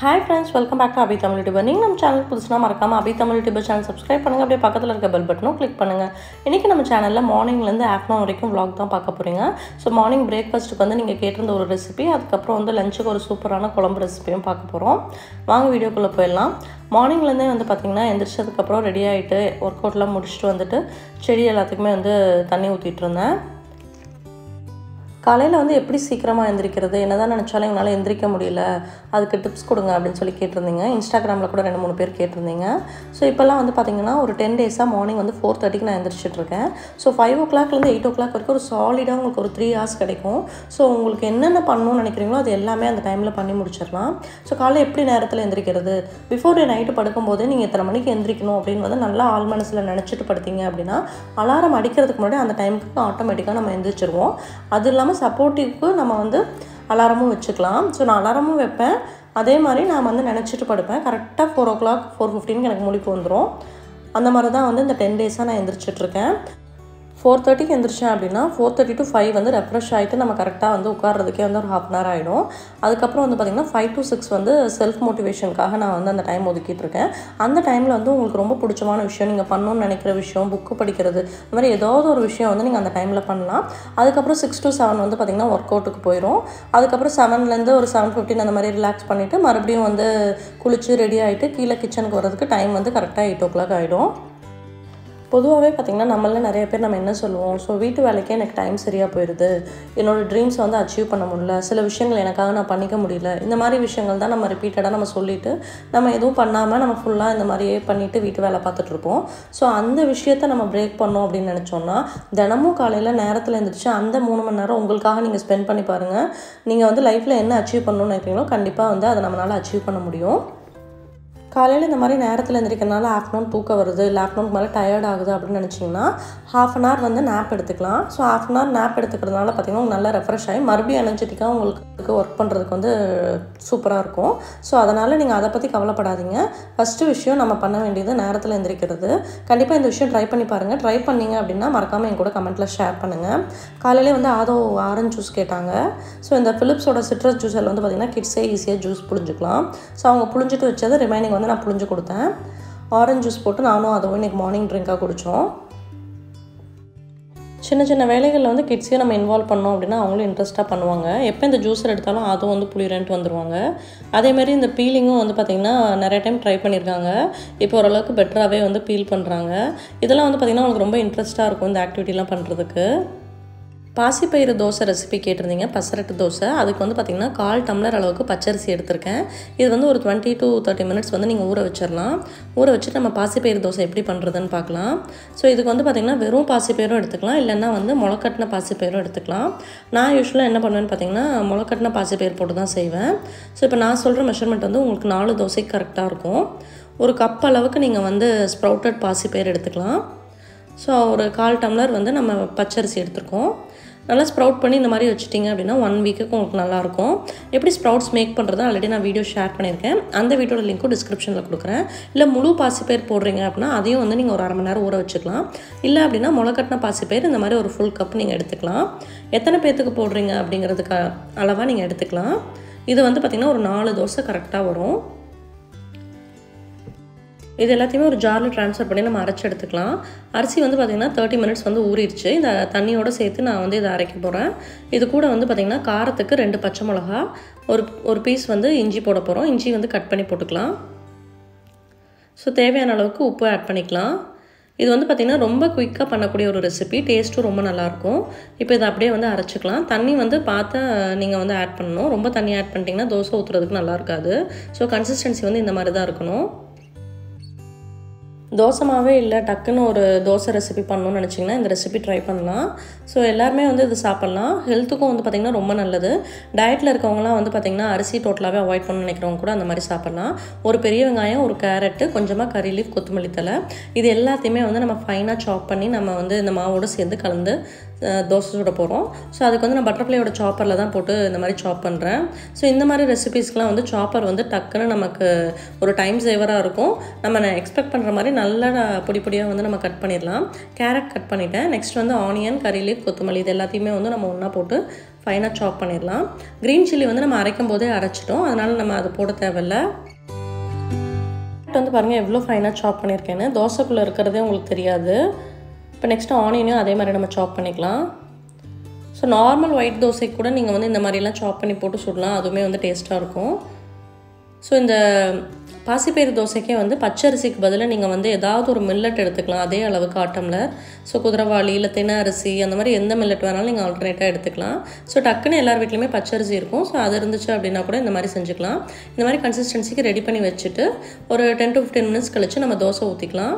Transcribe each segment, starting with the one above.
hi friends welcome back to Abi Tamil YouTuber நீங்கள் நம்ம channel புதுசுனா மறக்காமல் Abi Tamil YouTuber channel subscribe பண்ணுங்கள் அப்படியே பக்கத்தில் இருக்க பெல் பட்டனும் கிளிக் பண்ணுங்கள் இன்றைக்கி நம்ம சேனலில் மார்னிங்லேருந்து ஆஃப்டர்நூன் வரைக்கும் vlog தான் பார்க்க போகிறீங்க ஸோ மார்னிங் பிரேக்ஃபாஸ்ட்டுக்கு வந்து நீங்கள் கேட்டிருந்த ஒரு ரெசிபி அதுக்கப்புறம் வந்து லஞ்சுக்கு ஒரு சூப்பரான குழம்பு ரெசிபியும் பார்க்க போகிறோம் வாங்க வீடியோக்குள்ளே போயிடலாம் மார்னிங்லேருந்தே வந்து பார்த்திங்கன்னா எந்திரிச்சதுக்கப்புறம் ரெடி ஆகிட்டு ஒர்க் அவுட்லாம் முடிச்சுட்டு வந்துட்டு செடி எல்லாத்துக்குமே வந்து தண்ணி ஊற்றிட்டு இருந்தேன் காலையில் வந்து எப்படி சீக்கிரமாக எந்திரிக்கிறது என்ன தான் நினச்சாலும் எங்களால் எந்திரிக்க முடியல அதுக்கு டிப்ஸ் கொடுங்க அப்படின்னு சொல்லி கேட்டிருந்தீங்க இன்ஸ்டாகிராமில் கூட ரெண்டு மூணு பேர் கேட்டிருந்தீங்க ஸோ இப்போல்லாம் வந்து பார்த்திங்கன்னா ஒரு டென் டேஸாக மார்னிங் வந்து ஃபோர் தேர்ட்டிக்கு நான் எந்திரிச்சிட்டு இருக்கேன் ஸோ ஃபைவ் ஓ கிளாக்லேருந்து எயிட் ஓ கிளாக் வரைக்கும் ஒரு சாலிடாக உங்களுக்கு ஒரு த்ரீ ஹவர்ஸ் கிடைக்கும் ஸோ உங்களுக்கு என்னென்ன பண்ணணும்னு நினைக்கிறீங்களோ அது எல்லாமே அந்த டைமில் பண்ணி முடிச்சிடலாம் ஸோ காலையில் எப்படி நேரத்தில் எந்திரிக்கிறது பிஃபோர் டே நைட்டு படுக்கும்போது நீங்கள் இத்தனை மணிக்கு எந்திரிக்கணும் அப்படின்னு வந்து நல்லா ஆள் மனசில் நினச்சிட்டு படுத்தீங்க அப்படின்னா அலாரம் அடிக்கிறதுக்கு முன்னாடி அந்த டைமுக்கு ஆட்டோமேட்டிக்காக நம்ம எந்திரிச்சிருவோம் அது இல்லாமல் சப்போர்ட்டிவ்க்கு நம்ம வந்து அலாரமும் வச்சுக்கலாம் ஸோ நான் அலாரமும் வைப்பேன் அதே மாதிரி நான் வந்து நினச்சிட்டு படுப்பேன் கரெக்டாக ஃபோர் ஓ கிளாக் ஃபோர் ஃபிஃப்டீனுக்கு எனக்கு முழிப்பு வந்துடும் அந்த மாதிரி தான் வந்து இந்த டென் டேஸாக நான் எந்திரிச்சிட்ருக்கேன் ஃபோர் தேர்ட்டிக்கு எந்திரிச்சேன் அப்படின்னா ஃபோர் தேர்ட்டி டு ஃபைவ் வந்து ரெஃப்ரெஷ் ஆகிட்டு நம்ம கரெக்டாக வந்து உட்கார்றதுக்கே வந்து ஒரு ஹாஃப் அன் ஹவர் ஆகிடும் அதுக்கப்புறம் வந்து பார்த்திங்கன்னா ஃபைவ் டு சிக்ஸ் வந்து செல்ஃப் மோட்டிவேஷனுக்காக நான் வந்து அந்த டைம் ஒதுக்கிட்டு இருக்கேன் அந்த டைமில் வந்து உங்களுக்கு ரொம்ப பிடிச்சமான விஷயம் நீங்கள் பண்ணணும்னு நினைக்கிற விஷயம் புக்கு படிக்கிறது இந்த மாதிரி ஏதாவது ஒரு விஷயம் வந்து நீங்கள் அந்த டைமில் பண்ணலாம் அதுக்கப்புறம் சிக்ஸ் டு செவன் வந்து பார்த்திங்கன்னா ஒர்க் அவுட்டுக்கு போயிடும் அதுக்கப்புறம் செவன்லேருந்து ஒரு செவன் ஃபிஃப்டின் அந்த மாதிரி ரிலாக்ஸ் பண்ணிவிட்டு மறுபடியும் வந்து குளிச்சு ரெடி ஆகிட்டு கீழே கிச்சனுக்கு வரதுக்கு டைம் வந்து கரெக்டாக எயிட் ஓ கிளாக் ஆகிடும் பொதுவாகவே பார்த்திங்கன்னா நம்மள நிறைய பேர் நம்ம என்ன சொல்லுவோம் ஸோ வீட்டு வேலைக்கே எனக்கு டைம் சரியாக போயிடுது என்னோடய ட்ரீம்ஸை வந்து அச்சீவ் பண்ண முடியல சில விஷயங்கள் எனக்காக நான் பண்ணிக்க முடியல இந்த மாதிரி விஷயங்கள் தான் நம்ம ரிப்பீட்டடாக நம்ம சொல்லிவிட்டு நம்ம எதுவும் பண்ணாமல் நம்ம ஃபுல்லாக இந்த மாதிரியே பண்ணிவிட்டு வீட்டு வேலை பார்த்துட்ருப்போம் ஸோ அந்த விஷயத்தை நம்ம பிரேக் பண்ணோம் அப்படின்னு நினச்சோன்னா தினமும் காலையில் நேரத்தில் எழுந்திரிச்சு அந்த மூணு மணி நேரம் உங்களுக்காக நீங்கள் ஸ்பெண்ட் பண்ணி பாருங்கள் நீங்கள் வந்து லைஃப்பில் என்ன அச்சீவ் பண்ணணும்னு நினைக்கிறீங்களோ கண்டிப்பாக வந்து அதை நம்மளால் அச்சீவ் பண்ண முடியும் காலையில் இந்த மாதிரி நேரத்தில் எந்திரிக்கிறனால ஆஃப்டர்நூன் தூக்கம் வருது இல்லை ஆஃப்டர்நூனுக்கு மேலே டயர்ட் ஆகுது அப்படின்னு நினச்சிங்கன்னா ஹாஃப் அன் ஹவர் வந்து நேப் எடுத்துக்கலாம் so half an hour nap எடுத்துக்கிறதுனால பார்த்திங்கன்னா உங்களுக்கு நல்லா ரெஃப்ரெஷ் ஆகி மறுபடியும் எனர்ஜெட்டிக்காக உங்களுக்கு ஒர்க் பண்ணுறதுக்கு வந்து சூப்பராக இருக்கும் ஸோ அதனால் நீங்கள் அதை பற்றி கவலைப்படாதீங்க ஃபஸ்ட்டு விஷயம் நம்ம பண்ண வேண்டியது நேரத்தில் எந்திரிக்கிறது கண்டிப்பாக இந்த விஷயம் ட்ரை பண்ணி பாருங்கள் ட்ரை பண்ணீங்க அப்படின்னா மறக்காமல் என் கூட கமெண்ட்டில் ஷேர் பண்ணுங்கள் காலையிலே வந்து ஆதோ ஆரஞ்சு ஜூஸ் கேட்டாங்க ஸோ இந்த ஃபிலிப்ஸோட சிட்ரஸ் ஜூஸில் வந்து பார்த்திங்கன்னா கிட்ஸே ஈஸியாக ஜூஸ் புழிஞ்சிக்கலாம் ஸோ அவங்க புழிஞ்சிட்டு வச்சது ரிமைனிங் வந்து நான் புழிஞ்சு கொடுத்தேன் ஆரஞ்சு ஜூஸ் போட்டு நானும் அதுவும் இன்றைக்கி மார்னிங் ட்ரிங்காக குடித்தோம் சின்ன சின்ன வேலைகளில் வந்து கிட்ஸையும் நம்ம இன்வால்வ் பண்ணோம் அப்படின்னா அவங்களும் இன்ட்ரெஸ்ட்டாக பண்ணுவாங்க எப்போ இந்த ஜூஸர் எடுத்தாலும் அதுவும் வந்து புளிரன்ட்டு வந்துடுவாங்க அதேமாரி இந்த பீலிங்கும் வந்து பார்த்திங்கன்னா நிறைய டைம் ட்ரை பண்ணியிருக்காங்க இப்போ ஓரளவுக்கு பெட்டராகவே வந்து பீல் பண்ணுறாங்க இதெல்லாம் வந்து பார்த்திங்கன்னா அவங்களுக்கு ரொம்ப இன்ட்ரெஸ்ட்டாக இருக்கும் இந்த ஆக்டிவிட்டிலாம் பண்ணுறதுக்கு பாசிப்பயிறு தோசை ரெசிபி கேட்டிருந்தீங்க பசரட்டு தோசை அதுக்கு வந்து பார்த்திங்கன்னா கால் டம்ளர் அளவுக்கு பச்சரிசி எடுத்திருக்கேன் இது வந்து ஒரு டுவெண்ட்டி டு தேர்ட்டி மினிட்ஸ் வந்து நீங்கள் ஊற வச்சிடலாம் ஊற வச்சுட்டு நம்ம பாசிப்பயிறு தோசை எப்படி பண்ணுறதுன்னு பார்க்கலாம் ஸோ இதுக்கு வந்து பார்த்திங்கன்னா வெறும் பாசிப்பயிரும் எடுத்துக்கலாம் இல்லைன்னா வந்து முளைக்கட்டின பாசிப்பயிரும் எடுத்துக்கலாம் நான் யூஸ்வலாக என்ன பண்ணுவேன்னு பார்த்தீங்கன்னா முளைக்கட்டின பாசிப்பயிர் போட்டு தான் செய்வேன் ஸோ இப்போ நான் சொல்கிற மெஷர்மெண்ட் வந்து உங்களுக்கு நாலு தோசைக்கு கரெக்டாக இருக்கும் ஒரு கப் அளவுக்கு நீங்கள் வந்து ஸ்ப்ரவுட்டட் பாசிப்பயிர் எடுத்துக்கலாம் ஸோ ஒரு கால் டம்ளர் வந்து நம்ம பச்சரிசி எடுத்துருக்கோம் நல்லா ஸ்ப்ரவுட் பண்ணி இந்த மாதிரி வச்சுட்டிங்க அப்படின்னா ஒன் வீக்குக்கு உங்களுக்கு நல்லாயிருக்கும் எப்படி ஸ்ப்ரவுட்ஸ் மேக் பண்ணுறது ஆல்ரெடி நான் வீடியோ ஷேர் பண்ணியிருக்கேன் அந்த வீடியோட லிங்க்கும் டிஸ்கிரிப்ஷனில் கொடுக்குறேன் இல்லை முழு பாசிப்பயிர் போடுறீங்க அப்படின்னா அதையும் வந்து நீங்கள் ஒரு அரை மணி நேரம் ஊற வச்சுக்கலாம் இல்லை அப்படின்னா முளைக்கட்டின பாசிப்பயிர் இந்த மாதிரி ஒரு ஃபுல் கப் நீங்கள் எடுத்துக்கலாம் எத்தனை பேர்த்துக்கு போடுறீங்க அப்படிங்கிறதுக்கு அளவாக நீங்கள் எடுத்துக்கலாம் இது வந்து பார்த்திங்கன்னா ஒரு நாலு தோசை கரெக்டாக வரும் இது எல்லாத்தையுமே ஒரு ஜாரில் ட்ரான்ஸ்ஃபர் பண்ணி நம்ம அரைச்சி எடுத்துக்கலாம் அரிசி வந்து பார்த்திங்கன்னா தேர்ட்டி மினிட்ஸ் வந்து ஊறிடுச்சு இந்த தண்ணியோடு சேர்த்து நான் வந்து இதை அரைக்க போகிறேன் இது கூட வந்து பார்த்திங்கன்னா காரத்துக்கு ரெண்டு பச்சை மிளகா ஒரு ஒரு பீஸ் வந்து இஞ்சி போட போகிறோம் இஞ்சி வந்து கட் பண்ணி போட்டுக்கலாம் ஸோ தேவையான அளவுக்கு உப்பு ஆட் பண்ணிக்கலாம் இது வந்து பார்த்திங்கன்னா ரொம்ப குயிக்காக பண்ணக்கூடிய ஒரு ரெசிபி டேஸ்ட்டும் ரொம்ப நல்லாயிருக்கும் இப்போ இதை அப்படியே வந்து அரைச்சிக்கலாம் தண்ணி வந்து பார்த்து நீங்கள் வந்து ஆட் பண்ணணும் ரொம்ப தண்ணி ஆட் பண்ணிட்டீங்கன்னா தோசை ஊற்றுறதுக்கு நல்லா இருக்காது ஸோ கன்சிஸ்டன்சி வந்து இந்த மாதிரி தான் இருக்கணும் தோசை மாவே இல்லை டக்குன்னு ஒரு தோசை ரெசிபி பண்ணணும்னு நினச்சிங்கன்னா இந்த ரெசிபி ட்ரை பண்ணலாம் ஸோ எல்லாருமே வந்து இது சாப்பிட்லாம் ஹெல்த்துக்கும் வந்து பார்த்திங்கன்னா ரொம்ப நல்லது டயட்டில் இருக்கவங்களாம் வந்து பார்த்திங்கன்னா அரிசி டோட்டலாகவே அவாய்ட் பண்ண நினைக்கிறவங்க கூட அந்த மாதிரி சாப்பிட்லாம் ஒரு பெரிய வெங்காயம் ஒரு கேரட்டு கொஞ்சமாக கறி லீஃப் கொத்தமல்லி தலை இது எல்லாத்தையுமே வந்து நம்ம ஃபைனாக சாப் பண்ணி நம்ம வந்து இந்த மாவோடு சேர்ந்து கலந்து தோசை சுட போகிறோம் ஸோ அதுக்கு வந்து நான் பட்டர்ஃப்ளையோட சாப்பரில் தான் போட்டு இந்த மாதிரி சாப் பண்ணுறேன் ஸோ இந்த மாதிரி ரெசிபீஸ்க்கெலாம் வந்து சாப்பர் வந்து டக்குன்னு நமக்கு ஒரு டைம் சேவராக இருக்கும் நம்ம எக்ஸ்பெக்ட் பண்ணுற மாதிரி நல்லா பொடி பொடியாக வந்து நம்ம கட் பண்ணிடலாம் கேரட் கட் பண்ணிட்டேன் நெக்ஸ்ட் வந்து ஆனியன் கறி லீப் கொத்தமல்லி இது எல்லாத்தையுமே வந்து நம்ம ஒன்றா போட்டு ஃபைனாக சாப் பண்ணிடலாம் க்ரீன் சில்லி வந்து நம்ம அரைக்கும் போதே அரைச்சிட்டோம் அதனால் நம்ம அது போட தேவையில்ல வந்து பாருங்கள் எவ்வளோ ஃபைனாக சாப் பண்ணியிருக்கேன்னு தோசைக்குள்ளே இருக்கிறதே உங்களுக்கு தெரியாது இப்போ நெக்ஸ்ட்டு ஆனியனையும் அதே மாதிரி நம்ம சாப் பண்ணிக்கலாம் ஸோ நார்மல் ஒயிட் தோசைக்கு கூட நீங்கள் வந்து இந்த மாதிரிலாம் சாப் பண்ணி போட்டு சுடலாம் அதுவுமே வந்து டேஸ்ட்டாக இருக்கும் ஸோ இந்த பாசிப்பயிறு தோசைக்கே வந்து பச்சரிசிக்கு பதிலாக நீங்கள் வந்து ஏதாவது ஒரு மில்லட் எடுத்துக்கலாம் அதே அளவுக்கு ஆட்டம்லர் ஸோ குதிரவாளி இல்லை தின அரிசி அந்த மாதிரி எந்த மில்லட் வேணாலும் நீங்கள் ஆல்டர்னேட்டாக எடுத்துக்கலாம் ஸோ டக்குன்னு எல்லார் வீட்லேயுமே பச்சரிசி இருக்கும் ஸோ அது இருந்துச்சு அப்படின்னா கூட இந்த மாதிரி செஞ்சுக்கலாம் இந்த மாதிரி கன்சிஸ்டன்சிக்கு ரெடி பண்ணி வச்சுட்டு ஒரு டென் டு ஃபிஃப்டீன் மினிட்ஸ் கழித்து நம்ம தோசை ஊற்றிக்கலாம்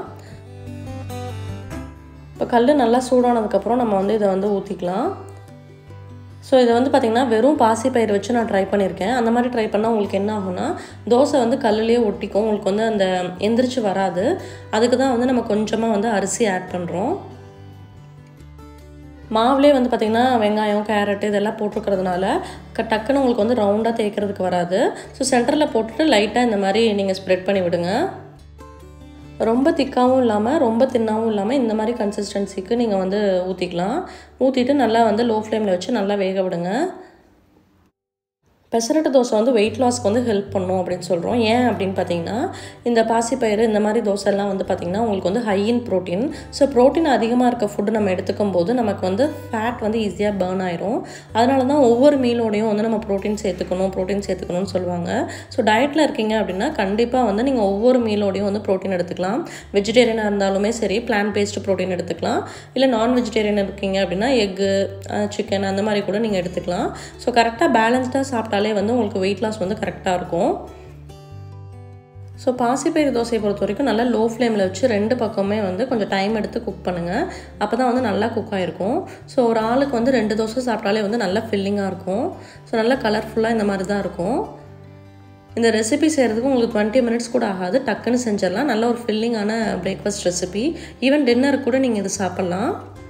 இப்போ கல் நல்லா சூடானதுக்கப்புறம் நம்ம வந்து இதை வந்து ஊற்றிக்கலாம் ஸோ இதை வந்து பார்த்திங்கன்னா வெறும் பாசி பயிர் வச்சு நான் ட்ரை பண்ணியிருக்கேன் அந்த மாதிரி ட்ரை பண்ணால் உங்களுக்கு என்ன ஆகும்னா தோசை வந்து கல்லுலேயே ஒட்டிக்கும் உங்களுக்கு வந்து அந்த எந்திரிச்சு வராது அதுக்கு தான் வந்து நம்ம கொஞ்சமாக வந்து அரிசி ஆட் பண்ணுறோம் மாவுலேயே வந்து பார்த்திங்கன்னா வெங்காயம் கேரட்டு இதெல்லாம் போட்டிருக்கிறதுனால க டக்குன்னு உங்களுக்கு வந்து ரவுண்டாக தேய்க்கிறதுக்கு வராது ஸோ சென்டரில் போட்டுட்டு லைட்டாக இந்த மாதிரி நீங்கள் ஸ்ப்ரெட் பண்ணி விடுங்க ரொம்ப திக்காகவும் இல்லாமல் ரொம்ப தின்னாகவும் இல்லாமல் இந்த மாதிரி கன்சிஸ்டன்சிக்கு நீங்கள் வந்து ஊற்றிக்கலாம் ஊற்றிட்டு நல்லா வந்து லோ ஃப்ளேமில் வச்சு நல்லா வேக விடுங்க பெசரட்டு தோசை வந்து வெயிட் லாஸ்க்கு வந்து ஹெல்ப் பண்ணும் அப்படின்னு சொல்கிறோம் ஏன் அப்படின்னு பார்த்தீங்கன்னா இந்த பாசிப்பயிறு இந்த மாதிரி தோசைலாம் வந்து பார்த்திங்கன்னா உங்களுக்கு வந்து high in protein so protein அதிகமாக இருக்க ஃபுட்டு நம்ம எடுத்துக்கும் போது நமக்கு வந்து ஃபேட் வந்து ஈஸியாக பேர்ன் ஆயிரும் அதனால தான் ஒவ்வொரு மீலோடையும் வந்து நம்ம ப்ரோட்டீன் சேர்த்துக்கணும் ப்ரோட்டீன் சேர்த்துக்கணும்னு சொல்லுவாங்க ஸோ டயட்டில் இருக்கீங்க அப்படின்னா கண்டிப்பாக வந்து நீங்கள் ஒவ்வொரு மீலோடையும் வந்து ப்ரோட்டீன் எடுத்துக்கலாம் வெஜிடேரியனாக இருந்தாலுமே சரி பிளான் பேஸ்டு ப்ரோட்டீன் எடுத்துக்கலாம் இல்லை நான் வெஜிடேரியன் இருக்கீங்க அப்படின்னா எக்கு சிக்கன் அந்த மாதிரி கூட நீங்கள் எடுத்துக்கலாம் ஸோ கரெக்டாக பேலன்ஸ்டாக சாப்பிட்டாலே வந்து உங்களுக்கு வெயிட் லாஸ் வந்து கரெக்டாக இருக்கும் ஸோ பாசிப்பயிறு தோசையை பொறுத்த வரைக்கும் நல்லா லோ ஃப்ளேமில் வச்சு ரெண்டு பக்கமே வந்து கொஞ்சம் டைம் எடுத்து குக் பண்ணுங்கள் அப்போ தான் வந்து நல்லா குக் ஆகிருக்கும் ஸோ ஒரு ஆளுக்கு வந்து ரெண்டு தோசை சாப்பிட்டாலே வந்து நல்லா ஃபில்லிங்காக இருக்கும் ஸோ நல்லா கலர்ஃபுல்லாக இந்த மாதிரி தான் இருக்கும் இந்த ரெசிபி செய்கிறதுக்கு உங்களுக்கு டுவெண்ட்டி மினிட்ஸ் கூட ஆகாது டக்குன்னு செஞ்சிடலாம் நல்ல ஒரு ஃபில்லிங்கான பிரேக்ஃபாஸ்ட் ரெசிபி ஈவன் டின்னருக்கு கூட நீங்கள் இது சாப்பிட்லாம்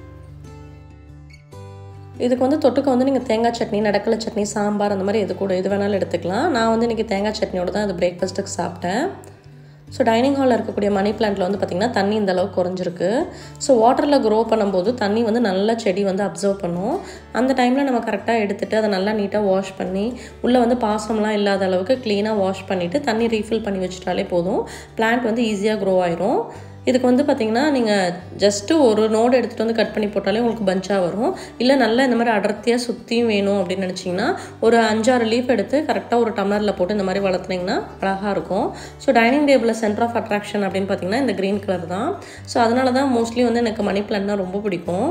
இதுக்கு வந்து தொட்டுக்க வந்து நீங்கள் தேங்காய் சட்னி நடக்கலை சட்னி சாம்பார் அந்த மாதிரி எது கூட எது வேணாலும் எடுத்துக்கலாம் நான் வந்து இன்றைக்கி தேங்காய் சட்னியோட தான் இது பிரேக்ஃபாஸ்ட்டுக்கு சாப்பிட்டேன் ஸோ டைனிங் ஹாலில் இருக்கக்கூடிய மணி பிளான்ட்டில் வந்து பார்த்திங்கன்னா தண்ணி இந்த அளவுக்கு குறைஞ்சிருக்கு ஸோ வாட்டரில் க்ரோ பண்ணும்போது தண்ணி வந்து நல்லா செடி வந்து அப்சர்வ் பண்ணும் அந்த டைமில் நம்ம கரெக்டாக எடுத்துகிட்டு அதை நல்லா நீட்டாக வாஷ் பண்ணி உள்ளே வந்து பாசம்லாம் இல்லாத அளவுக்கு க்ளீனாக வாஷ் பண்ணிவிட்டு தண்ணி ரீஃபில் பண்ணி வச்சுட்டாலே போதும் பிளான்ட் வந்து ஈஸியாக க்ரோ ஆயிரும் இதுக்கு வந்து பார்த்திங்கன்னா நீங்கள் ஜஸ்ட்டு ஒரு நோடு எடுத்துகிட்டு வந்து கட் பண்ணி போட்டாலே உங்களுக்கு பஞ்சாக வரும் இல்லை நல்லா இந்த மாதிரி அடர்த்தியாக சுற்றியும் வேணும் அப்படின்னு நினச்சிங்கன்னா ஒரு அஞ்சாறு லீஃப் எடுத்து கரெக்டாக ஒரு டம்ளரில் போட்டு இந்த மாதிரி வளர்த்துனீங்கன்னா அழகாக இருக்கும் ஸோ டைனிங் டேபிளில் சென்டர் ஆஃப் அட்ராக்ஷன் அப்படின்னு பார்த்தீங்கன்னா இந்த க்ரீன் கலர் தான் ஸோ அதனால தான் மோஸ்ட்லி வந்து எனக்கு மணி பிளான்ட்னா ரொம்ப பிடிக்கும்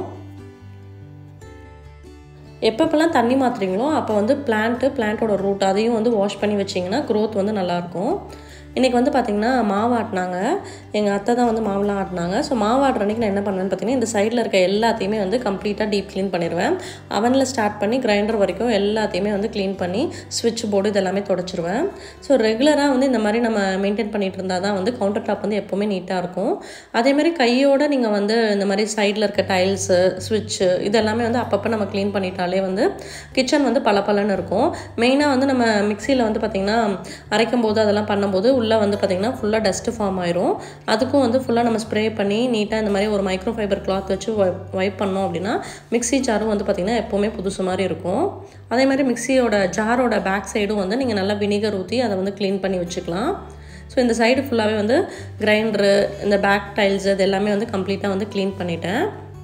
எப்பப்பெல்லாம் தண்ணி மாற்றுறீங்களோ அப்போ வந்து பிளான்ட்டு பிளான்ட்டோட ரூட் அதையும் வந்து வாஷ் பண்ணி வச்சிங்கன்னா க்ரோத் வந்து நல்லாயிருக்கும் இன்றைக்கி வந்து பார்த்திங்கன்னா மாவு ஆட்டினாங்க எங்கள் அத்தை தான் வந்து மாவுலாம் ஆட்டினாங்க ஸோ மாவு ஆடுற அன்றைக்கி நான் என்ன பண்ணுவேன்னு பார்த்தீங்கன்னா இந்த சைடில் இருக்க எல்லாத்தையுமே வந்து கம்ப்ளீட்டாக டீப் க்ளீன் பண்ணிடுவேன் அவனில் ஸ்டார்ட் பண்ணி கிரைண்டர் வரைக்கும் எல்லாத்தையுமே வந்து க்ளீன் பண்ணி ஸ்விட்ச் போர்டு இதெல்லாமே தொடச்சிருவேன் ஸோ ரெகுலராக வந்து இந்த மாதிரி நம்ம மெயின்டைன் பண்ணிகிட்டு இருந்தால் தான் வந்து கவுண்டர் டாப் வந்து எப்போவுமே நீட்டாக இருக்கும் அதேமாதிரி கையோடு நீங்கள் வந்து இந்த மாதிரி சைடில் இருக்க டைல்ஸு ஸ்விட்சு இதெல்லாமே வந்து அப்பப்போ நம்ம க்ளீன் பண்ணிட்டாலே வந்து கிச்சன் வந்து பல பலன்னு இருக்கும் மெயினாக வந்து நம்ம மிக்சியில் வந்து பார்த்திங்கன்னா அரைக்கும் போது அதெல்லாம் பண்ணும்போது உள்ளே வந்து பார்த்திங்கன்னா ஃபுல்லாக டஸ்ட்டு ஃபார்ம் ஆயிரும் அதுக்கும் வந்து ஃபுல்லாக நம்ம ஸ்ப்ரே பண்ணி நீட்டாக இந்த மாதிரி ஒரு மைக்ரோ ஃபைபர் கிளாத் வச்சு வைப் பண்ணோம் அப்படின்னா மிக்ஸி ஜாரும் வந்து பார்த்திங்கன்னா எப்போவுமே புதுசு மாதிரி இருக்கும் அதே மாதிரி மிக்ஸியோட ஜாரோட பேக் சைடும் வந்து நீங்கள் நல்லா வினிகர் ஊற்றி அதை வந்து க்ளீன் பண்ணி வச்சுக்கலாம் ஸோ இந்த சைடு ஃபுல்லாகவே வந்து கிரைண்டரு இந்த பேக் டைல்ஸ் இது எல்லாமே வந்து கம்ப்ளீட்டாக வந்து க்ளீன் பண்ணிட்டேன்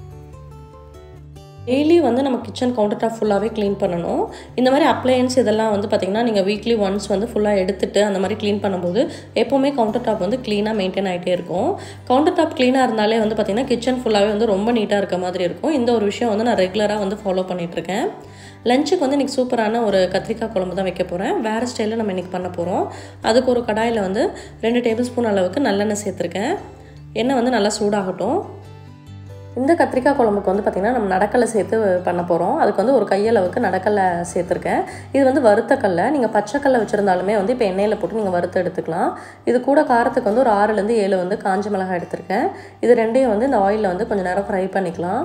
டெய்லி வந்து நம்ம கிச்சன் கவுண்டர் டாப் ஃபுல்லாகவே க்ளீன் பண்ணணும் இந்த மாதிரி அப்ளையன்ஸ் இதெல்லாம் வந்து பார்த்திங்கன்னா நீங்கள் வீக்லி ஒன்ஸ் வந்து ஃபுல்லாக எடுத்துட்டு அந்த மாதிரி க்ளீன் பண்ணும்போது எப்போவுமே கவுண்டர் டாப் வந்து க்ளீனாக மெயின்டைன் ஆகிட்டே இருக்கும் கவுண்டர் டாப் க்ளீனாக இருந்தாலே வந்து பார்த்திங்கன்னா கிச்சன் ஃபுல்லாகவே வந்து ரொம்ப நீட்டாக இருக்க மாதிரி இருக்கும் இந்த ஒரு விஷயம் வந்து நான் ரெகுலராக வந்து ஃபாலோ பண்ணிகிட்ருக்கேன் லஞ்சுக்கு வந்து இன்றைக்கி சூப்பரான ஒரு கத்திரிக்காய் குழம்பு தான் வைக்க போகிறேன் வேறு ஸ்டைலில் நம்ம இன்றைக்கி பண்ண போகிறோம் அதுக்கு ஒரு கடாயில் வந்து ரெண்டு டேபிள் ஸ்பூன் அளவுக்கு நல்லெண்ணெய் சேர்த்துருக்கேன் எண்ணெய் வந்து நல்லா சூடாகட்டும் இந்த கத்திரிக்காய் குழம்புக்கு வந்து பார்த்திங்கன்னா நம்ம நடக்கலை சேர்த்து பண்ண போகிறோம் அதுக்கு வந்து ஒரு கையளவுக்கு நடக்கலை சேர்த்துருக்கேன் இது வந்து வறுத்தக்கல்லை நீங்கள் பச்சைக்கல்லை வச்சுருந்தாலுமே வந்து இப்போ எண்ணெயில் போட்டு நீங்கள் வறுத்து எடுத்துக்கலாம் இது கூட காரத்துக்கு வந்து ஒரு ஆறுலேருந்து ஏழு வந்து காஞ்ச மிளகாய் எடுத்திருக்கேன் இது ரெண்டையும் வந்து இந்த ஆயிலில் வந்து கொஞ்சம் நேரம் ஃப்ரை பண்ணிக்கலாம்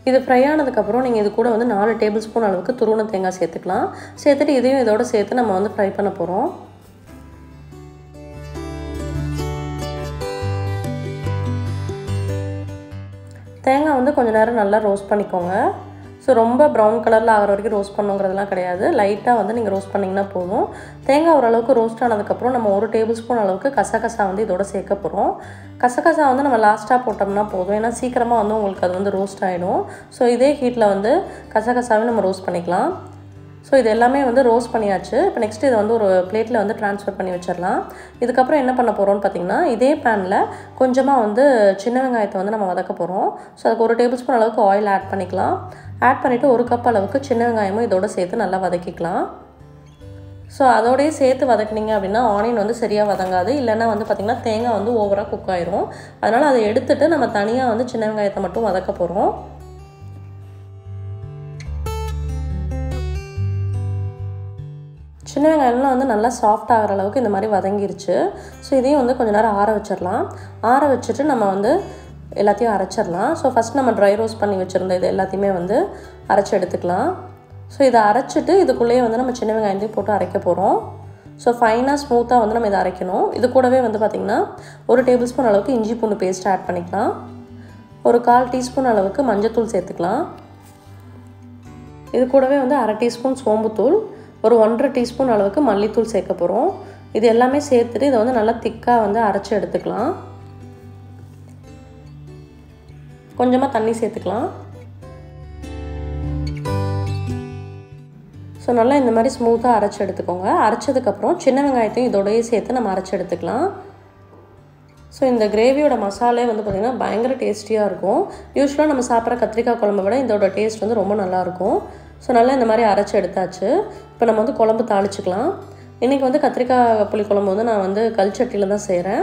இது ஃப்ரை ஆனதுக்கப்புறம் நீங்கள் இது கூட வந்து நாலு டேபிள் ஸ்பூன் அளவுக்கு துருவன தேங்காய் சேர்த்துக்கலாம் சேர்த்துட்டு இதையும் இதோட சேர்த்து நம்ம வந்து ஃப்ரை பண்ண போகிறோம் தேங்காய் வந்து கொஞ்சம் நேரம் நல்லா ரோஸ்ட் பண்ணிக்கோங்க ஸோ ரொம்ப ப்ரௌன் கலரில் ஆகிற வரைக்கும் ரோஸ்ட் பண்ணுங்கிறதுலாம் கிடையாது லைட்டாக வந்து நீங்கள் ரோஸ்ட் பண்ணிங்கன்னா போதும் தேங்காய் ஓரளவுக்கு ரோஸ்ட் ஆனதுக்கப்புறம் நம்ம ஒரு டேபிள் ஸ்பூன் அளவுக்கு கசகசா வந்து இதோட சேர்க்க போகிறோம் கசகசா வந்து நம்ம லாஸ்ட்டாக போட்டோம்னா போதும் ஏன்னா சீக்கிரமாக வந்து உங்களுக்கு அது வந்து ரோஸ்ட் ஆகிடும் ஸோ இதே ஹீட்டில் வந்து கசகசாவே நம்ம ரோஸ்ட் பண்ணிக்கலாம் ஸோ இது எல்லாமே வந்து ரோஸ்ட் பண்ணியாச்சு இப்போ நெக்ஸ்ட் இதை வந்து ஒரு பிளேட்டில் வந்து ட்ரான்ஸ்ஃபர் பண்ணி வச்சிடலாம் இதுக்கப்புறம் என்ன பண்ண போகிறோம்னு பார்த்தீங்கன்னா இதே பேனில் கொஞ்சமாக வந்து சின்ன வெங்காயத்தை வந்து நம்ம வதக்க போகிறோம் ஸோ அதுக்கு ஒரு டேபிள் ஸ்பூன் அளவுக்கு ஆயில் ஆட் பண்ணிக்கலாம் ஆட் பண்ணிவிட்டு ஒரு கப் அளவுக்கு சின்ன வெங்காயமும் இதோட சேர்த்து நல்லா வதக்கிக்கலாம் ஸோ அதோடய சேர்த்து வதக்குனீங்க அப்படின்னா ஆனியன் வந்து சரியாக வதங்காது இல்லைன்னா வந்து பார்த்திங்கன்னா தேங்காய் வந்து ஓவராக குக் ஆயிரும் அதனால் அதை எடுத்துகிட்டு நம்ம தனியாக வந்து சின்ன வெங்காயத்தை மட்டும் வதக்க போகிறோம் சின்ன வெங்காயம்லாம் வந்து நல்லா சாஃப்ட் ஆகிற அளவுக்கு இந்த மாதிரி வதங்கிருச்சு ஸோ இதையும் வந்து கொஞ்சம் நேரம் ஆற வச்சிடலாம் ஆற வச்சுட்டு நம்ம வந்து எல்லாத்தையும் அரைச்சிடலாம் ஸோ ஃபஸ்ட் நம்ம ட்ரை ரோஸ்ட் பண்ணி வச்சுருந்த இது எல்லாத்தையுமே வந்து அரைச்சி எடுத்துக்கலாம் ஸோ இதை அரைச்சிட்டு இதுக்குள்ளேயே வந்து நம்ம சின்ன வெங்காயத்தையும் போட்டு அரைக்க போகிறோம் ஸோ ஃபைனாக ஸ்மூத்தாக வந்து நம்ம இதை அரைக்கணும் இது கூடவே வந்து பார்த்திங்கன்னா ஒரு டேபிள் ஸ்பூன் அளவுக்கு இஞ்சி பூண்டு பேஸ்ட் ஆட் பண்ணிக்கலாம் ஒரு கால் டீஸ்பூன் அளவுக்கு மஞ்சத்தூள் சேர்த்துக்கலாம் இது கூடவே வந்து அரை டீஸ்பூன் சோம்புத்தூள் ஒரு ஒன்றரை டீஸ்பூன் அளவுக்கு மல்லித்தூள் சேர்க்க போகிறோம் இது எல்லாமே சேர்த்துட்டு இதை வந்து நல்லா திக்காக வந்து அரைச்சி எடுத்துக்கலாம் கொஞ்சமாக தண்ணி சேர்த்துக்கலாம் ஸோ நல்லா இந்த மாதிரி ஸ்மூத்தாக அரைச்சி எடுத்துக்கோங்க அரைச்சதுக்கப்புறம் சின்ன வெங்காயத்தையும் இதோடயே சேர்த்து நம்ம அரைச்சி எடுத்துக்கலாம் ஸோ இந்த கிரேவியோட மசாலே வந்து பார்த்திங்கன்னா பயங்கர டேஸ்டியாக இருக்கும் யூஸ்வலாக நம்ம சாப்பிட்ற கத்திரிக்காய் குழம்பை விட இதோட டேஸ்ட் வந்து ரொம்ப நல்லாயிருக்கும் ஸோ நல்லா இந்த மாதிரி அரைச்சி எடுத்தாச்சு இப்போ நம்ம வந்து குழம்பு தாளிச்சிக்கலாம் இன்றைக்கி வந்து கத்திரிக்காய் புளி குழம்பு வந்து நான் வந்து கல்ச்சட்டியில் தான் செய்கிறேன்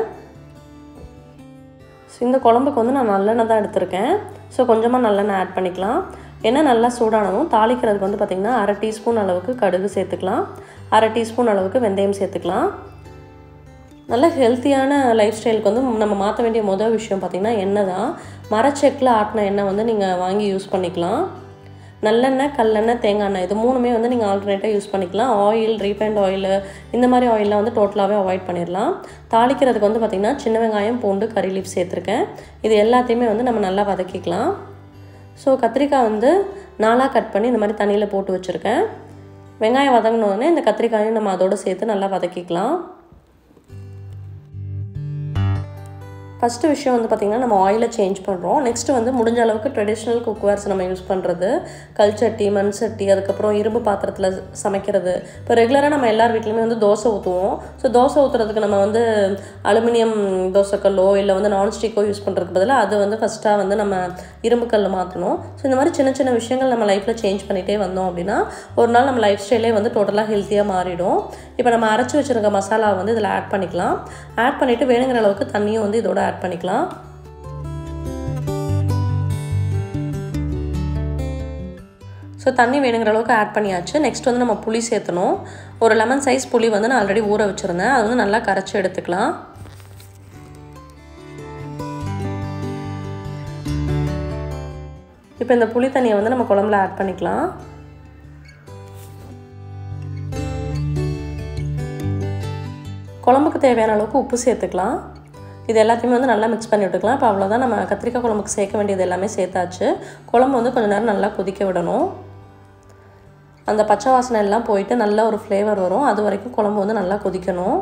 ஸோ இந்த குழம்புக்கு வந்து நான் நல்லெண்ணெய் தான் எடுத்திருக்கேன் ஸோ கொஞ்சமாக நல்லெண்ணெய் ஆட் பண்ணிக்கலாம் எண்ணெய் நல்லா சூடானதும் தாளிக்கிறதுக்கு வந்து பார்த்திங்கன்னா அரை டீஸ்பூன் அளவுக்கு கடுகு சேர்த்துக்கலாம் அரை டீஸ்பூன் அளவுக்கு வெந்தயம் சேர்த்துக்கலாம் நல்ல ஹெல்த்தியான லைஃப் ஸ்டைலுக்கு வந்து நம்ம மாற்ற வேண்டிய முதல் விஷயம் பார்த்திங்கன்னா எண்ணெய் தான் மரச்செக்கில் ஆட்டின எண்ணெய் வந்து நீங்கள் வாங்கி யூஸ் பண்ணிக்கலாம் நல்லெண்ணெய் கல்லெண்ணெய் தேங்காய் எண்ணெய் இது மூணுமே வந்து நீங்கள் ஆல்டர்னேட்டாக யூஸ் பண்ணிக்கலாம் ஆயில் ரீஃபைண்ட் ஆயில் இந்த மாதிரி ஆயிலெலாம் வந்து டோட்டலாகவே அவாய்ட் பண்ணிடலாம் தாளிக்கிறதுக்கு வந்து பார்த்திங்கன்னா சின்ன வெங்காயம் பூண்டு கறி லீஃப் சேர்த்துருக்கேன் இது எல்லாத்தையுமே வந்து நம்ம நல்லா வதக்கிக்கலாம் ஸோ கத்திரிக்காய் வந்து நாலாக கட் பண்ணி இந்த மாதிரி தண்ணியில் போட்டு வச்சுருக்கேன் வெங்காயம் வதங்கினோடனே இந்த கத்திரிக்காயும் நம்ம அதோடு சேர்த்து நல்லா வதக்கிக்கலாம் ஃபஸ்ட்டு விஷயம் வந்து பார்த்திங்கன்னா நம்ம ஆயிலை சேஞ்ச் பண்ணுறோம் நெக்ஸ்ட்டு வந்து முடிஞ்ச அளவுக்கு ட்ரெடிஷ்னல் குக்வேர்ஸ் நம்ம யூஸ் பண்ணுறது கல்ச்சட்டி மண் சட்டி அதுக்கப்புறம் இரும்பு பாத்திரத்தில் சமைக்கிறது இப்போ ரெகுலராக நம்ம எல்லார் வீட்லேயுமே வந்து தோசை ஊற்றுவோம் ஸோ தோசை ஊற்றுறதுக்கு நம்ம வந்து அலுமினியம் தோசைக்கல்லோ இல்லை வந்து நான்ஸ்டிக்கோ யூஸ் பண்ணுறதுக்கு பதிலாக அது வந்து ஃபஸ்ட்டாக வந்து நம்ம இரும்பு கல் மாற்றணும் ஸோ இந்த மாதிரி சின்ன சின்ன விஷயங்கள் நம்ம லைஃப்பில் சேஞ்ச் பண்ணிகிட்டே வந்தோம் அப்படின்னா ஒரு நாள் நம்ம லைஃப் ஸ்டைலே வந்து டோட்டலாக ஹெல்த்தியாக மாறிடும் இப்போ நம்ம அரைச்சி வச்சுருக்க மசாலா வந்து இதில் ஆட் பண்ணிக்கலாம் ஆட் பண்ணிவிட்டு வேணுங்கிற அளவுக்கு தண்ணியும் வந்து இதோட ஆட் பண்ணிக்கலாம் ஸோ தண்ணி வேணுங்கிற அளவுக்கு ஆட் பண்ணியாச்சு நெக்ஸ்ட் வந்து நம்ம புளி சேர்த்தணும் ஒரு லெமன் சைஸ் புளி வந்து நான் ஆல்ரெடி ஊற வச்சுருந்தேன் அது வந்து நல்லா கரைச்சி எடுத்துக்கலாம் இப்போ இந்த புளி தண்ணியை வந்து நம்ம குழம்புல ஆட் பண்ணிக்கலாம் குழம்புக்கு தேவையான அளவுக்கு உப்பு சேர்த்துக்கலாம் இது எல்லாத்தையுமே வந்து நல்லா மிக்ஸ் பண்ணி விட்டுக்கலாம் இப்போ அவ்வளோதான் நம்ம கத்திரிக்காய் குழம்புக்கு சேர்க்க வேண்டியது எல்லாமே சேர்த்தாச்சு குழம்பு வந்து கொஞ்சம் நேரம் நல்லா கொதிக்க விடணும் அந்த பச்சை வாசனை எல்லாம் போயிட்டு நல்ல ஒரு ஃப்ளேவர் வரும் அது வரைக்கும் குழம்பு வந்து நல்லா கொதிக்கணும்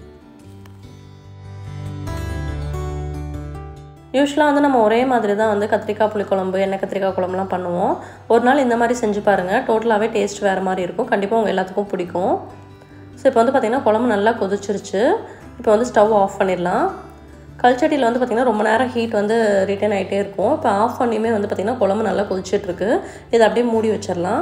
யூஸ்வலாக வந்து நம்ம ஒரே மாதிரி தான் வந்து கத்திரிக்காய் புளிக்குழம்பு எண்ணெய் கத்திரிக்காய் குழம்புலாம் பண்ணுவோம் ஒரு நாள் இந்த மாதிரி செஞ்சு பாருங்கள் டோட்டலாகவே டேஸ்ட் வேறு மாதிரி இருக்கும் கண்டிப்பாக உங்கள் எல்லாத்துக்கும் பிடிக்கும் ஸோ இப்போ வந்து பார்த்திங்கன்னா குழம்பு நல்லா கொதிச்சிருச்சு இப்போ வந்து ஸ்டவ் ஆஃப் பண்ணிடலாம் கல்ச்சட்டியில் வந்து பார்த்திங்கன்னா ரொம்ப நேரம் ஹீட் வந்து ரிட்டர்ன் ஆகிட்டே இருக்கும் இப்போ ஆஃப் பண்ணியுமே வந்து பார்த்திங்கன்னா குழம்பு நல்லா கொதிச்சிட்ருக்கு இதை அப்படியே மூடி வச்சிடலாம்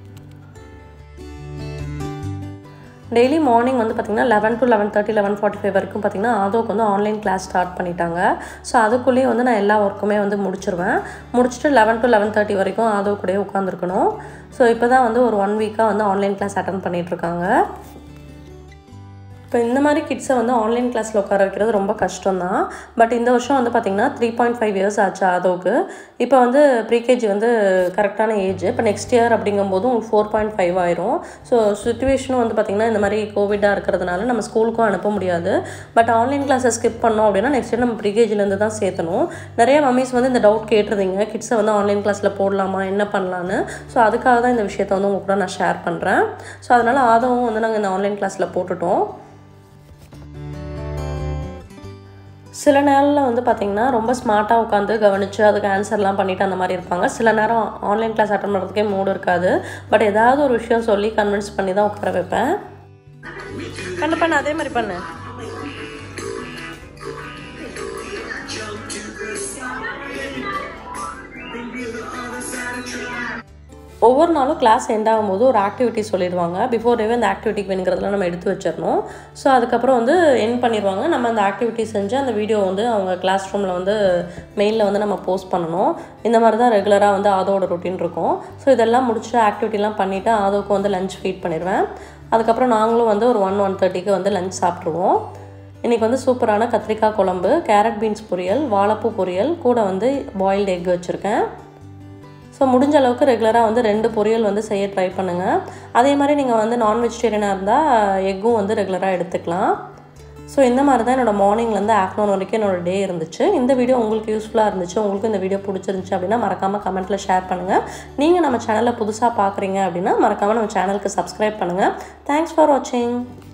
டெய்லி மார்னிங் வந்து பார்த்திங்கன்னா eleven to eleven thirty eleven forty five வரைக்கும் பார்த்திங்கன்னா ஆதோக்கு வந்து ஆன்லைன் கிளாஸ் ஸ்டார்ட் பண்ணிட்டாங்க ஸோ அதுக்குள்ளேயே வந்து நான் எல்லா ஒர்க்குமே வந்து முடிச்சிருவேன் முடிச்சுட்டு லெவன் டு லெவன் தேர்ட்டி வரைக்கும் ஆதோ கூடயே உட்காந்துருக்கணும் ஸோ இப்போ தான் வந்து ஒரு ஒன் வீக்காக வந்து ஆன்லைன் கிளாஸ் அட்டன் பண்ணிகிட்ருக்காங்க இப்போ இந்த மாதிரி கிட்ஸை வந்து ஆன்லைன் கிளாஸில் உட்கார வைக்கிறது ரொம்ப கஷ்டம் தான் பட் இந்த வருஷம் வந்து பார்த்திங்கன்னா த்ரீ பாயிண்ட் ஃபைவ் இயர்ஸ் ஆச்சு ஆதோவுக்கு இப்போ வந்து ப்ரீகேஜி வந்து கரெக்டான ஏஜ் இப்போ நெக்ஸ்ட் இயர் அப்படிங்கும்போது உங்களுக்கு ஃபோர் பாயிண்ட் ஃபைவ் ஆயிரும் ஸோ சுச்சுவேஷனும் வந்து பார்த்திங்கன்னா இந்த மாதிரி கோவிடாக இருக்கிறதுனால நம்ம ஸ்கூலுக்கும் அனுப்ப முடியாது பட் ஆன்லைன் கிளாஸை ஸ்கிப் பண்ணோம் அப்படின்னா நெக்ஸ்ட் இயர் நம்ம ப்ரீகேஜிலேருந்து தான் சேர்த்தணும் நிறைய மம்மிஸ் வந்து இந்த டவுட் கேட்டிருந்தீங்க கிட்ஸை வந்து ஆன்லைன் கிளாஸில் போடலாமா என்ன பண்ணலான்னு ஸோ அதுக்காக தான் இந்த விஷயத்தை வந்து உங்க கூட நான் ஷேர் பண்ணுறேன் ஸோ அதனால் ஆதவும் வந்து நாங்கள் இந்த ஆன்லைன் கிளாஸில் போட்டுட்டோம் சில நேரத்தில் வந்து பார்த்திங்கன்னா ரொம்ப ஸ்மார்ட்டாக உட்காந்து கவனித்து அதுக்கு ஆன்சர்லாம் பண்ணிவிட்டு அந்த மாதிரி இருப்பாங்க சில நேரம் ஆன்லைன் கிளாஸ் அட்டன் பண்ணுறதுக்கே மூடு இருக்காது பட் ஏதாவது ஒரு விஷயம் சொல்லி கன்வின்ஸ் பண்ணி தான் உட்கார வைப்பேன் பண்ணு பண்ணு அதே மாதிரி பண்ணு ஒவ்வொரு நாளும் கிளாஸ் எண்ட் ஆகும்போது ஒரு ஆக்டிவிட்டி சொல்லிடுவாங்க பிஃபோர் இந்த ஆக்டிவிட்டிக்கு வேணுங்கிறதுலாம் நம்ம எடுத்து வச்சிடணும் ஸோ அதுக்கப்புறம் வந்து என் பண்ணிடுவாங்க நம்ம அந்த ஆக்டிவிட்டி செஞ்சு அந்த வீடியோ வந்து அவங்க கிளாஸ் ரூமில் வந்து மெயிலில் வந்து நம்ம போஸ்ட் பண்ணணும் இந்த மாதிரி தான் ரெகுலராக வந்து ஆதோட ரொட்டீன் இருக்கும் ஸோ இதெல்லாம் முடிச்சு ஆக்டிவிட்டிலாம் பண்ணிவிட்டு ஆதோவுக்கு வந்து லஞ்ச் ஃபீட் பண்ணிடுவேன் அதுக்கப்புறம் நாங்களும் வந்து ஒரு ஒன் ஒன் தேர்ட்டிக்கு வந்து லஞ்ச் சாப்பிட்ருவோம் இன்றைக்கி வந்து சூப்பரான கத்திரிக்காய் குழம்பு கேரட் பீன்ஸ் பொரியல் வாழைப்பூ பொரியல் கூட வந்து பாயில்டு எக் வச்சுருக்கேன் ஸோ முடிஞ்ச அளவுக்கு ரெகுலராக வந்து ரெண்டு பொரியல் வந்து செய்ய ட்ரை பண்ணுங்கள் அதே மாதிரி நீங்கள் வந்து நான் வெஜிடேரியனாக இருந்தால் எக்கும் வந்து ரெகுலராக எடுத்துக்கலாம் ஸோ இந்த மாதிரி தான் என்னோடய மார்னிங்லேருந்து ஆஃப்டர்நூன் வரைக்கும் என்னோடய டே இருந்துச்சு இந்த வீடியோ உங்களுக்கு யூஸ்ஃபுல்லாக இருந்துச்சு உங்களுக்கு இந்த வீடியோ பிடிச்சிருந்துச்சு அப்படின்னா மறக்காமல் கமெண்ட்டில் ஷேர் பண்ணுங்கள் நீங்கள் நம்ம சேனலை புதுசாக பார்க்குறீங்க அப்படின்னா மறக்காமல் நம்ம சேனலுக்கு சப்ஸ்கிரைப் பண்ணுங்கள் தேங்க்ஸ் ஃபார் வாட்சிங்